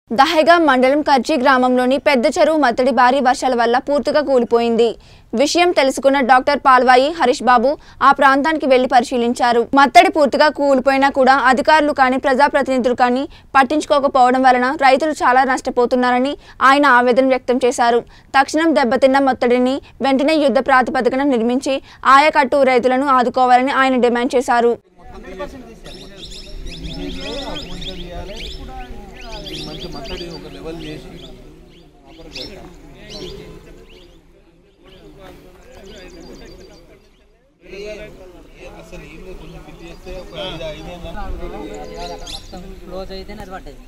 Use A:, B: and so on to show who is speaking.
A: దహేగా మండలం కర్జీ గ్రామంలోని పెద్ద చెరువు మత్తడి భారీ వర్షాల వల్ల పూర్తిగా కూలిపోయింది విషయం తెలుసుకున్న డాక్టర్ పాల్వాయి హరీష్ బాబు ఆ ప్రాంతానికి వెళ్లి పరిశీలించారు మత్తడి పూర్తిగా కూలిపోయినా కూడా అధికారులు కానీ ప్రజాప్రతినిధులు కానీ పట్టించుకోకపోవడం వలన రైతులు చాలా నష్టపోతున్నారని ఆయన ఆవేదన వ్యక్తం చేశారు తక్షణం దెబ్బతిన్న మత్తడిని వెంటనే యుద్ధ ప్రాతిపదికన నిర్మించి ఆయకట్టు రైతులను ఆదుకోవాలని ఆయన డిమాండ్ చేశారు
B: మంచి మత్తడి ఒక లెవెల్ చేసి అసలు ఈమె కొంచెం ఫిట్ చేస్తే ఒక ఐదు ఐదేళ్ళ
C: మొత్తం క్లోజ్ అయితేనే అది పడ్డది